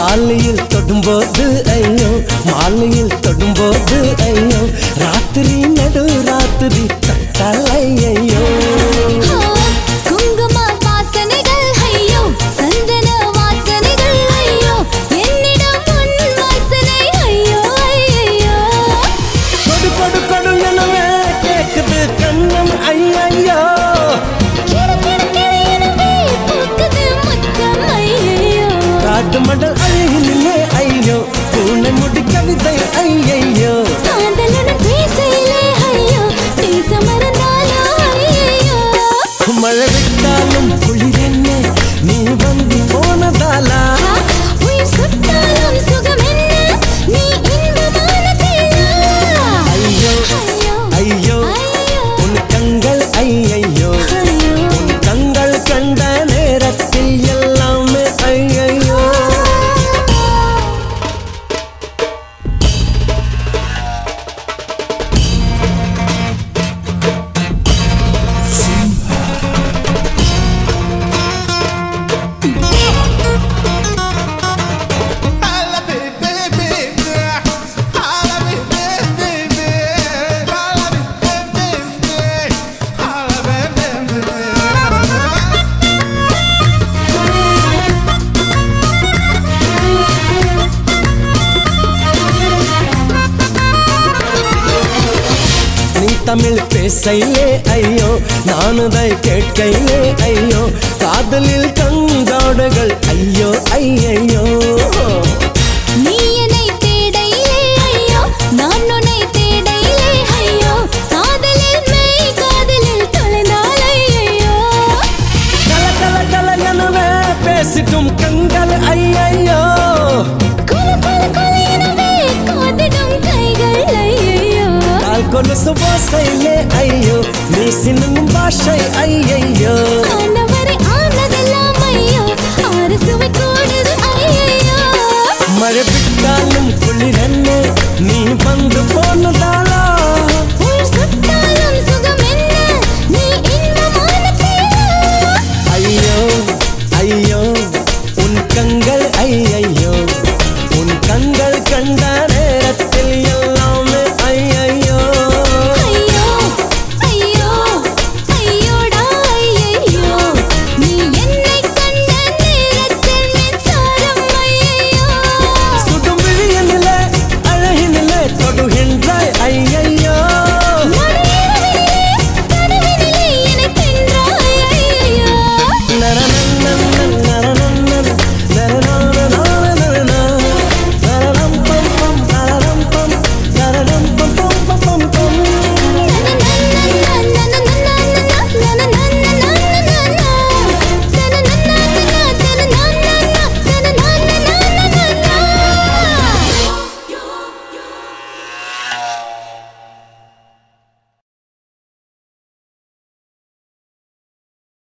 மாலையில் தொடும்போது ஐயோ மாலையில் தொடும்போது ஐயோ ராத்திரி நடு ராத்திரி தட்டலை ஐயோ குங்கும வாசனைகள் ஐயோ சந்தன வாசனைகள் ஐயோ என்னிடம் உன் வாசனை ஐயோ ஐயோ கொடு கொடு கொடு எனவே கேக்குது கண்ணம் ஐயையோ கிட கிட கிட எனவே பூக்குது முத்தம் ஐயோ காட்டு மடல் அழகிலே ஐயோ பூனை முடி கவிதை ஐயையோ காதலுடன் பேசையிலே ஐயோ பேச மறந்தாலோ ஐயோ மழை விட்டாலும் குளிரென்ன நீ வந்து போனதாலா உயிர் சுட்டாலும் சுகம் என்ன நீ இன்பமான தேனா ஐயோ ஐயோ ஐயோ ஐயோ உன் கண்கள் ஐயையோ ஐயோ உன் கண்கள் கண்ட நேரத்தில் எல்லாமே ஐயையோ Holla, baby, baby. Holla, baby, baby. Holla, baby, baby. Holla, baby, baby. நீ தமிழ் பேசையிலே ஐயோ நானுதை கேட்கையிலே ஐயோ காதலில் கங்காடுகள் ஐயோ ஐயையோ நீ என்னை தேடையிலே ஐயோ நான் உன்னை தேடையிலே ஐயோ காதலில் மெய் காதலில் தொலைந்தால் ஐயோ கல கல கல எனவே பேசிட்டும் கண்கள் ஐயையோ குல குல குல எனவே காதிடும் கைகள் ஐயோ கால் கொலுசு ஓசையிலே ஐயோ நீ சின்னும் பாஷை ஐயையோ ஆனவரை ஆனதெல்லாம் ஐயோ ஆறு சுவை கூடுது ஐயோ மழை விட்டாலும் குளிரன்னு நீ வந்து போனதால